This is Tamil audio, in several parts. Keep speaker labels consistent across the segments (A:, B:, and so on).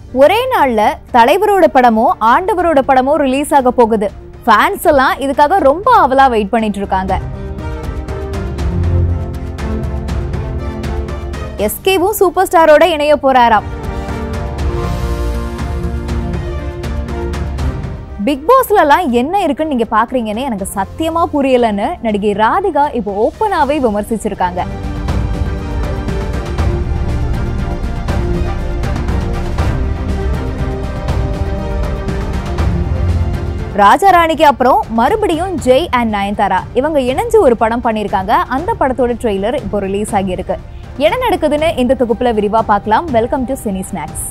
A: ஒரே நாள்ல தலைவரோட படமோ ஆண்டவரோட படமோ ரிலீஸ் ஆக போகுது ஃபேன்ஸ் எல்லாம் இதுக்காக ரொம்ப ஆவலா வெயிட் பண்ணிட்டு இருக்காங்க எஸ்கேவும் சூப்பர் ஸ்டாரோட இணைய போறாராம் பிக் பாஸ்லலாம் என்ன இருக்குன்னு நீங்க பாக்குறீங்கன்னு எனக்கு சத்தியமா புரியலன்னு நடிகை ராதிகா இப்போ ஓப்பனாவே விமர்சிச்சிருக்காங்க ராஜா ராணிக்கு அப்புறம் மறுபடியும் ஜெய் அண்ட் நயன்தாரா இவங்க இணைஞ்சு ஒரு படம் பண்ணியிருக்காங்க அந்த படத்தோட ட்ரெய்லர் இப்போ ரிலீஸ் ஆகியிருக்கு என்ன நடக்குதுன்னு இந்த தொகுப்புல விரிவா பார்க்கலாம் welcome to cine snacks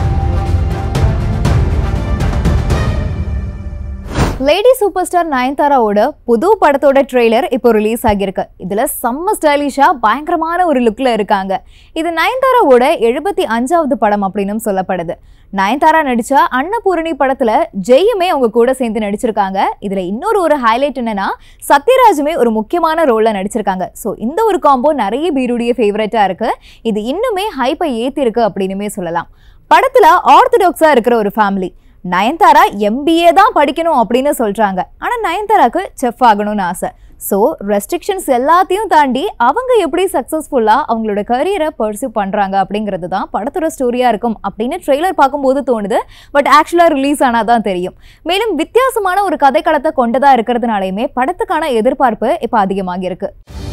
A: lady super star நயன்தாராவோட புது படத்தோட ட்ரெய்லர் இப்போ ரிலீஸ் ஆகியிருக்கு இதுல செம்ம ஸ்டைலிஷா பயங்கரமான ஒரு லுக்ல இருக்காங்க இது நயன்தாராவோட எழுபத்தி அஞ்சாவது படம் அப்படின்னு சொல்லப்படுது நயன்தாரா நடிச்ச அன்னபூரணி படத்துல ஜெயுமே அவங்க கூட சேர்ந்து நடிச்சிருக்காங்க இதுல இன்னொரு ஒரு ஹைலைட் என்னன்னா சத்யராஜுமே ஒரு முக்கியமான ரோல்ல நடிச்சிருக்காங்க ஸோ இந்த ஒரு காம்போ நிறைய பேருடைய ஃபேவரட்டா இருக்கு இது இன்னுமே ஹைப்பை ஏத்தி இருக்கு அப்படின்னுமே சொல்லலாம் படத்துல ஆர்த்தடாக்ஸா இருக்கிற ஒரு ஃபேமிலி நயன்தாரா எம்பிஏ தான் படிக்கணும் அப்படின்னு சொல்றாங்க ஆனா நயன்தாராக்கு செஃப் ஆகணும்னு ஆசை ஸோ ரெஸ்ட்ரிக்ஷன்ஸ் எல்லாத்தையும் தாண்டி அவங்க எப்படி சக்ஸஸ்ஃபுல்லாக அவங்களோட கரியரை பர்சியூ பண்ணுறாங்க அப்படிங்கிறது தான் படத்தோட ஸ்டோரியாக இருக்கும் அப்படின்னு ட்ரெய்லர் பார்க்கும்போது தோணுது பட் ஆக்சுவலாக ரிலீஸ் ஆனால் தான் தெரியும் மேலும் வித்தியாசமான ஒரு கதைக்களத்தை கொண்டதாக இருக்கிறதுனாலையுமே படத்துக்கான எதிர்பார்ப்பு இப்போ அதிகமாக இருக்கு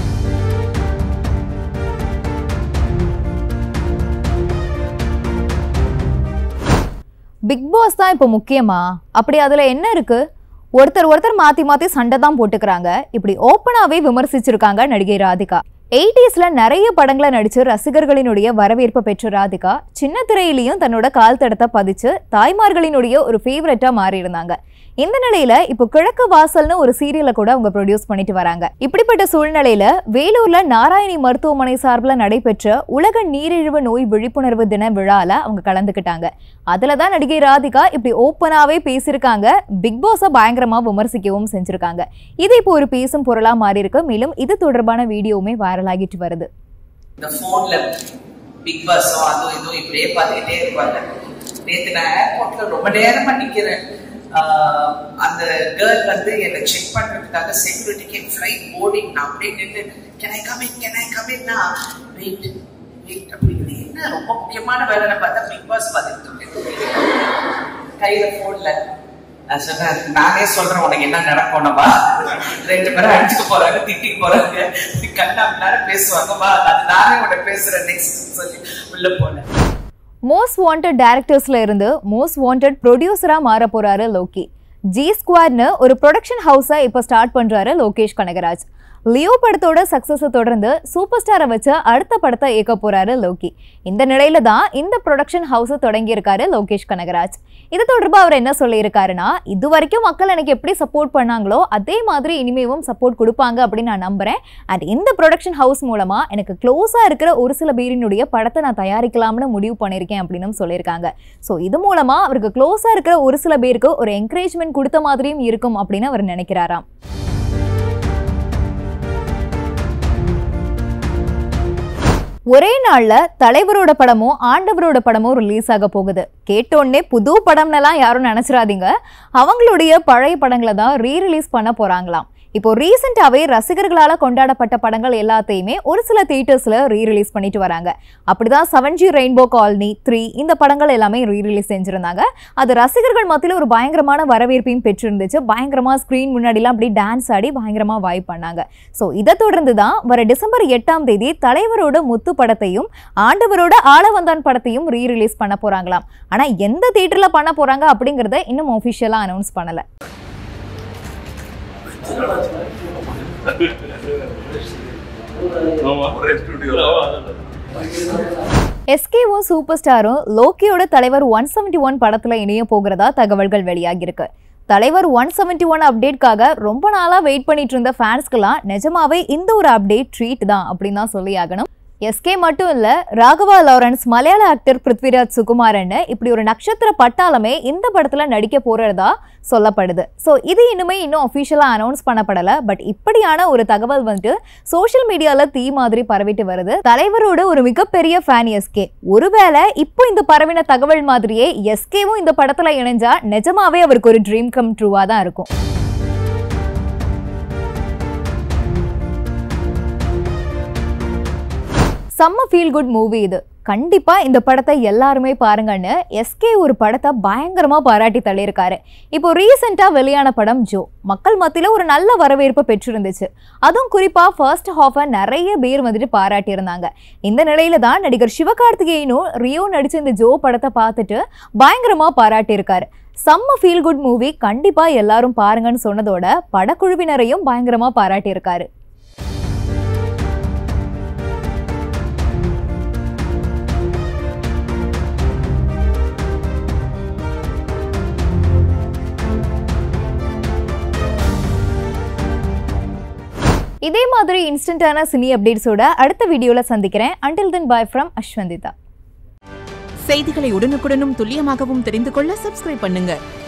A: பிக் பாஸ் தான் இப்போ முக்கியமா அப்படி அதில் என்ன இருக்கு ஒருத்தர் ஒருத்தர் மாற்றி மாற்றி சண்டை தான் போட்டுக்கிறாங்க இப்படி ஓப்பனாகவே விமர்சிச்சிருக்காங்க நடிகை ராதிகா எயிட்டிஸ்ல நிறைய படங்களை நடிச்சு ரசிகர்களினுடைய வரவேற்பு பெற்ற ராதிகா சின்ன திரையிலையும் தன்னோட கால் தடத்தை பதிச்சு தாய்மார்களினுடைய ஒரு ஃபேவரட்டா மாறி இருந்தாங்க இந்த நிலையில இப்போ கிழக்கு வாசல்னு ஒரு சீரியலை கூட அவங்க ப்ரொடியூஸ் பண்ணிட்டு வராங்க இப்படிப்பட்ட சூழ்நிலையில வேலூர்ல நாராயணி மருத்துவமனை சார்பில் நடைபெற்ற உலக நீரிழிவு நோய் விழிப்புணர்வு தின விழால அவங்க கலந்துக்கிட்டாங்க அதுல தான் நடிகை ராதிகா இப்படி ஓப்பனாவே பேசியிருக்காங்க பிக் பாஸை பயங்கரமா விமர்சிக்கவும் செஞ்சிருக்காங்க இது இப்போ ஒரு பேசும் பொருளா மாறி இருக்கு மேலும் இது தொடர்பான வீடியோவுமே வைரல் ஆகிட்டு வருது
B: இந்த ஃபோன்ல பிக் பாஸும் அதுவும் இதுவும் இப்படியே பார்த்துக்கிட்டே இருப்பாங்க நேத்து நான் ஏர்போர்ட்ல ரொம்ப நேரமா நிக்கிறேன் ஆஹ் அந்த கேர்ள் வந்து என்னை செக் பண்றதுக்காக செக்யூரிட்டிக்கு ஃப்ளைட் போர்டிங் நான் அப்படியே நின்று can I come in can I come இன்னா வெயிட் வெயிட் அப்படின்னு என்ன ரொம்ப முக்கியமான வேலைன்னு பார்த்தா பிக் பாஸ் பார்த்துட்டு இருக்கேன் கையில போன்ல நான் சொன்னேன் நானே சொல்றேன் உனக்கு என்ன நடக்கும்னவா ரெண்டு பேரும் அடிச்சுக்க போறாங்க திட்டிக்க போறாங்க கண்ணா நேரம் பேசுவாங்க வா அது நானே உன்னை பேசுறேன் நெக்ஸ்ட் சொல்லி உள்ள போனேன்
A: மோஸ்ட் வாண்டட் டேரக்டர்ஸ்ல இருந்து மோஸ்ட் வாண்டட் ப்ரொடியூசரா மாற போறாரு லோகி ஜி ஸ்குவாட்னு ஒரு ப்ரொடக்ஷன் ஹவுஸை இப்போ ஸ்டார்ட் பண்றாரு லோகேஷ் கனகராஜ் லியோ படத்தோட சக்சஸை தொடர்ந்து சூப்பர் ஸ்டாரை வச்சு அடுத்த படத்தை இயக்க போறாரு லோகி இந்த நிலையில தான் இந்த ப்ரொடக்ஷன் ஹவுஸை தொடங்கியிருக்காரு லோகேஷ் கனகராஜ் இது தொடர்பா அவர் என்ன சொல்லியிருக்காருன்னா இது வரைக்கும் மக்கள் எனக்கு எப்படி சப்போர்ட் பண்ணாங்களோ அதே மாதிரி இனிமேவும் சப்போர்ட் கொடுப்பாங்க அப்படின்னு நான் நம்புறேன் அண்ட் இந்த ப்ரொடக்ஷன் ஹவுஸ் மூலமா எனக்கு க்ளோஸா இருக்கிற ஒரு சில பேரினுடைய படத்தை நான் தயாரிக்கலாம்னு முடிவு பண்ணியிருக்கேன் அப்படின்னு சொல்லியிருக்காங்க ஸோ இது மூலமா அவருக்கு க்ளோஸா இருக்கிற ஒரு சில பேருக்கு ஒரு என்கரேஜ்மெண்ட் கொடுத்த மாதிரியும் இருக்கும் அப்படின்னு அவர் நினைக்கிறாராம் ஒரே நாள்ல தலைவரோட படமும் ஆண்டவரோட படமும் ரிலீஸ் ஆக போகுது கேட்டோடனே புது படம்னெல்லாம் யாரும் நினைச்சிடாதீங்க அவங்களுடைய பழைய படங்களை தான் ரீ ரிலீஸ் பண்ண போறாங்களாம் இப்போ ரீசெண்டாவே ரசிகர்களால கொண்டாடப்பட்ட படங்கள் எல்லாத்தையுமே ஒரு சில தியேட்டர்ஸ்ல ரீ ரிலீஸ் பண்ணிட்டு வராங்க அப்படிதான் seven G rainbow colony three இந்த படங்கள் எல்லாமே ரீ ரிலீஸ் செஞ்சிருந்தாங்க அது ரசிகர்கள் மத்தியில ஒரு பயங்கரமான வரவேற்பையும் பெற்றிருந்துச்சு பயங்கரமா ஸ்க்ரீன் முன்னாடிலாம் அப்படி டான்ஸ் ஆடி பயங்கரமா வாய்ப் பண்ணாங்க ஸோ இதை தொடர்ந்து தான் வர டிசம்பர் எட்டாம் தேதி தலைவரோட முத்து படத்தையும் ஆண்டவரோட ஆளவந்தான் படத்தையும் ரீ ரிலீஸ் பண்ண போறாங்களாம் ஆனா எந்த தியேட்டர்ல பண்ண போறாங்க அப்படிங்கறத இன்னும் ஒஃபிஷியலா அனௌன்ஸ் பண்ணல
C: ஒரே ஸ்டுடியோ
A: எஸ்கேவும் சூப்பர் ஸ்டாரும் லோக்கியோட தலைவர் ஒன் செவன்டி ஒன் படத்துல இணைய போகிறதா தகவல்கள் வெளியாகியிருக்கு தலைவர் ஒன் செவன்டி ஒன் அப்டேட்காக ரொம்ப நாளா வெயிட் பண்ணிட்டு இருந்த ஃபேன்ஸ்க்கெல்லாம் நிஜமாவே இந்த ஒரு அப்டேட் ட்ரீட் தான் அப்படின்னு தான் சொல்லி ஆகணும் எஸ்கே மட்டும் இல்ல ராகவா லாரன்ஸ் மலையாள ஆக்டர் பிருத்விராஜ் சுகுமாரன் இப்படி ஒரு நட்சத்திர பட்டாளமே இந்த படத்துல நடிக்க போறதா சொல்லப்படுது ஸோ இது இன்னுமே இன்னும் அஃபிஷியலாக அனௌன்ஸ் பண்ணப்படல பட் இப்படியான ஒரு தகவல் வந்துட்டு சோஷியல் மீடியால தீ மாதிரி பரவிட்டு வருது தலைவரோட ஒரு மிகப்பெரிய ஃபேன் எஸ்கே ஒருவேளை இப்போ இந்த பரவின தகவல் மாதிரியே எஸ்கேவும் இந்த படத்துல இணைஞ்சா நிஜமாவே அவருக்கு ஒரு ட்ரீம் கம் ட்ரூவா தான் இருக்கும் செம்ம ஃபீல் குட் மூவி இது கண்டிப்பா இந்த படத்தை எல்லாருமே பாருங்கன்னு எஸ்கே ஒரு படத்தை பயங்கரமா பாராட்டி தள்ளியிருக்காரு இப்போ ரீசெண்டா வெளியான படம் ஜோ மக்கள் மத்தியில ஒரு நல்ல வரவேற்பு பெற்றிருந்துச்சு அதுவும் குறிப்பா ஃபர்ஸ்ட் ஹாஃபை நிறைய பேர் வந்துட்டு பாராட்டியிருந்தாங்க இந்த நிலையில தான் நடிகர் சிவகார்த்திகேயனும் ரியோ நடிச்ச இந்த ஜோ படத்தை பார்த்துட்டு பயங்கரமா பாராட்டியிருக்காரு செம்ம ஃபீல் குட் மூவி கண்டிப்பா எல்லாரும் பாருங்கன்னு சொன்னதோட படக்குழுவினரையும் பயங்கரமா பாராட்டியிருக்காரு இதே மாதிரி இன்ஸ்டன்டான சினி அப்டேட்ஸோட அடுத்த வீடியோவில் சந்திக்கிறேன் அண்டில் தென் பாய் ஃப்ரம் அஸ்வந்திதா
C: செய்திகளை உடனுக்குடனும் துல்லியமாகவும் தெரிந்து கொள்ள சப்ஸ்கிரைப் பண்ணுங்க